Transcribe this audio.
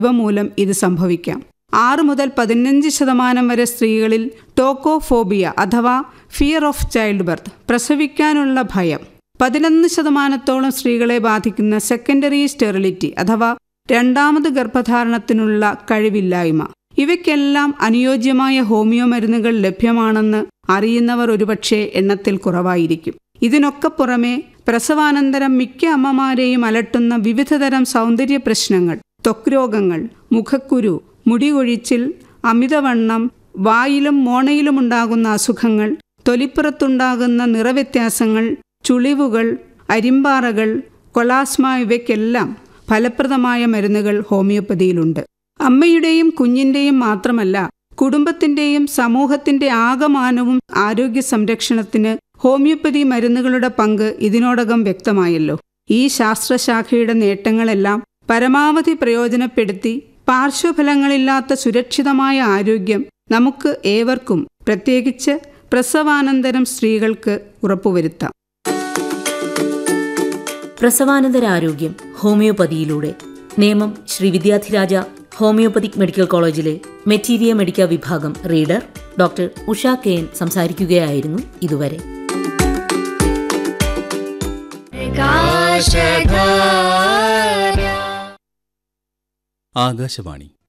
ഇവ മൂലം ഇത് സംഭവിക്കാം ആറ് മുതൽ പതിനഞ്ച് ശതമാനം വരെ സ്ത്രീകളിൽ ടോക്കോഫോബിയ അഥവാ ഫിയർ ഓഫ് ചൈൽഡ് ബർത്ത് പ്രസവിക്കാനുള്ള ഭയം പതിനൊന്ന് ശതമാനത്തോളം സ്ത്രീകളെ ബാധിക്കുന്ന സെക്കൻഡറി സ്റ്റെറിലിറ്റി അഥവാ രണ്ടാമത് ഗർഭധാരണത്തിനുള്ള കഴിവില്ലായ്മ ഇവയ്ക്കെല്ലാം അനുയോജ്യമായ ഹോമിയോ മരുന്നുകൾ ലഭ്യമാണെന്ന് അറിയുന്നവർ ഒരുപക്ഷെ എണ്ണത്തിൽ കുറവായിരിക്കും ഇതിനൊക്കെ പുറമെ പ്രസവാനന്തരം മിക്ക അമ്മമാരെയും അലട്ടുന്ന വിവിധതരം സൗന്ദര്യ പ്രശ്നങ്ങൾ ത്വക്ക് രോഗങ്ങൾ മുഖക്കുരു മുടി കൊഴിച്ചിൽ അമിതവണ്ണം വായിലും മോണയിലും ഉണ്ടാകുന്ന അസുഖങ്ങൾ തൊലിപ്പുറത്തുണ്ടാകുന്ന നിറവ്യത്യാസങ്ങൾ ചുളിവുകൾ അരിമ്പാറകൾ കൊളാസ്മ ഇവയ്ക്കെല്ലാം ഫലപ്രദമായ മരുന്നുകൾ ഹോമിയോപ്പതിയിലുണ്ട് അമ്മയുടെയും കുഞ്ഞിൻ്റെയും മാത്രമല്ല കുടുംബത്തിൻ്റെയും സമൂഹത്തിൻ്റെ ആകമാനവും ആരോഗ്യ സംരക്ഷണത്തിന് ഹോമിയോപ്പതി മരുന്നുകളുടെ പങ്ക് ഇതിനോടകം വ്യക്തമായല്ലോ ഈ ശാസ്ത്രശാഖയുടെ നേട്ടങ്ങളെല്ലാം പരമാവധി പ്രയോജനപ്പെടുത്തി പാർശ്വഫലങ്ങളില്ലാത്ത സുരക്ഷിതമായ ആരോഗ്യം നമുക്ക് ഏവർക്കും പ്രത്യേകിച്ച് പ്രസവാനന്തരം സ്ത്രീകൾക്ക് ഉറപ്പുവരുത്താം പ്രസവാനന്തര ആരോഗ്യം ഹോമിയോപ്പതിയിലൂടെ നേമം ശ്രീ വിദ്യാധിരാജ ഹോമിയോപ്പതിക് മെഡിക്കൽ കോളേജിലെ മെറ്റീരിയ മെഡിക്ക വിഭാഗം reader doctor Usha K N സംസാരിക്കുകയായിരുന്നു ഇതുവരെ ആകാശവാണി